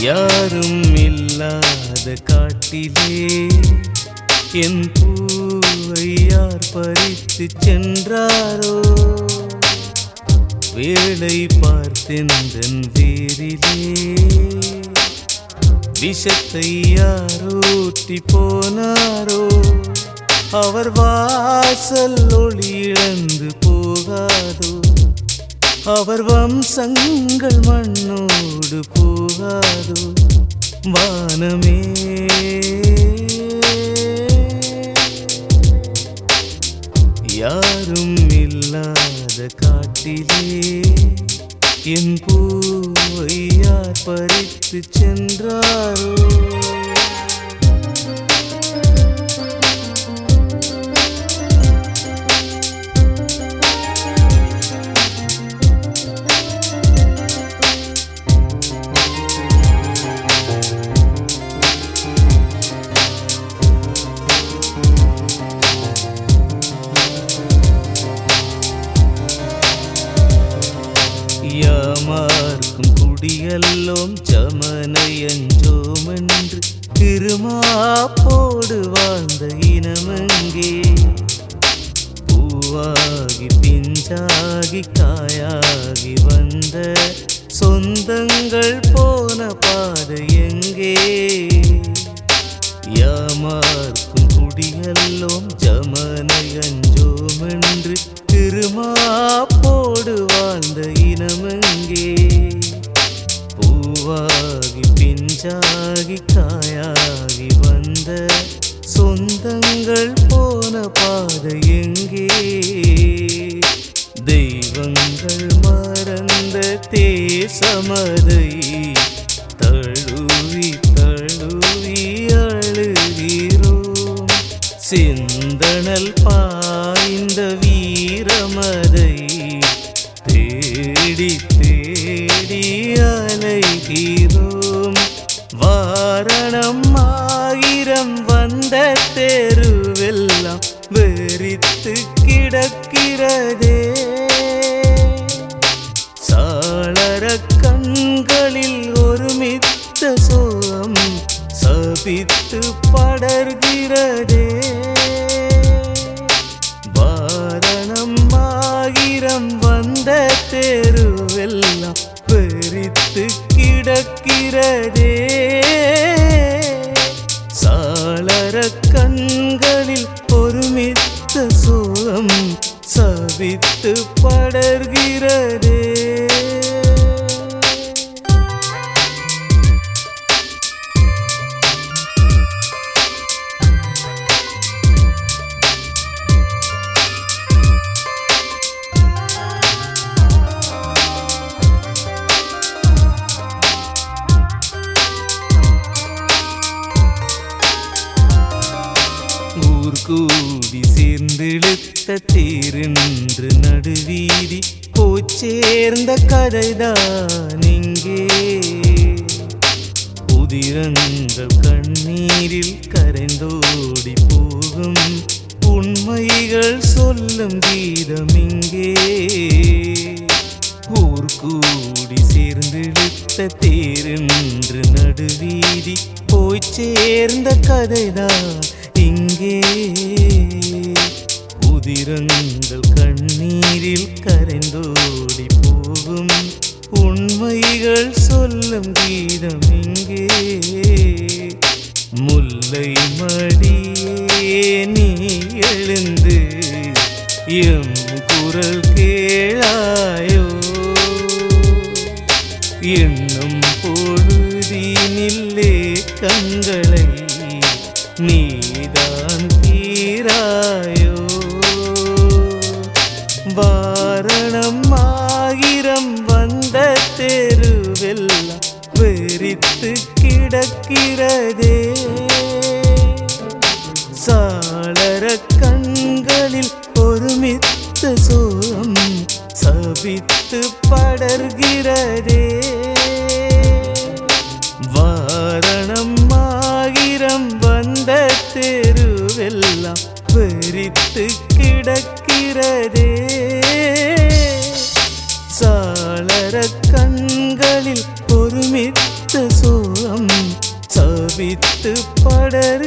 யாரும் இல்லாத காட்டிலே என் பூவை யார் பறித்து சென்றாரோ வேளை பார்த்தெந்தன் வேரிலே விஷத்தை யாரோட்டி போனாரோ அவர் வாசல் ஒளி இழந்து போகாதோ அவர் வம்சங்கள் மண்ணோடு போகாதோ வானமே யாரும் இல்லாத காட்டிலே என் பூவை யார் பறித்து சென்றாரோ யாமார்க்கும் குடியல்லோம் சமனையஞ்சோம் என்று திருமாப்போடு வாழ்ந்த இனமங்கே பூவாகி பிஞ்சாகி காயாகி வந்த சொந்தங்கள் போன பாதை எங்கே யாமார்க்கும் குடியல்லோம் ஜமனையஞ்சோம் என்று திருமாப்போடு வாழ்ந்த இனமெங்கே பூவாகி பிஞ்சாகி காயாகி வந்த சொந்தங்கள் போன பாதை எங்கே தெய்வங்கள் மறந்த தேசமதை தழுவி தழுவி அழுகிறோம் சிந்தனல் பாய்ந்த வீரமதை தேடி தேடி அலைகிறோம் வாரணம் ஆயிரம் வந்த தெருவெல்லாம் வெறித்து கிடக்கிறதே சாளர கண்களில் ஒருமித்த சோகம் சபித்து படர்கிறதே வாரணம் ஆயிரம் வந்த தெருவெல்லாம் வெறித்து கிடக்கிறதே சாளர கண்களில் ஒருமித்த சோகம் சபித்து படர்கிறதே ஊர் கூடி சேர்ந்திழுத்த தேரென்று நடுவீதி போச்சேர்ந்த கதைதான் இங்கே உதிரங்கள் கண்ணீரில் கரைந்தோடி போகும் உண்மைகள் சொல்லும் கீதம் இங்கே ஊர் கூடி சேர்ந்திழுத்த தேரென்று நடுவீதி போய் சேர்ந்த கதைதான் இங்கே உதிரங்கள் கண்ணீரில் கரைந்தோடி போகும் உண்மைகள் சொல்லும் கீதம் இங்கே முல்லை மடியே நீ எழுந்து எம் குரல் கேளாயோ எண்ணும் பொழுதினில்லே கண்களை நீதான் தீராயோ வாரணம் ஆயிரம் வந்த தெருவெல்லாம் வெறித்து கிடக்கிறதே சாளர கண்களில் ஒருமித்த சோகம் சபித்து படர்கிறதே வாரணம் ஆயிரம் வந்த தெருவெல்லாம் வெறித்து கிடக்கிறதே சாளர கண்களில் ஒருமித்த சோகம் வெறித்து படரு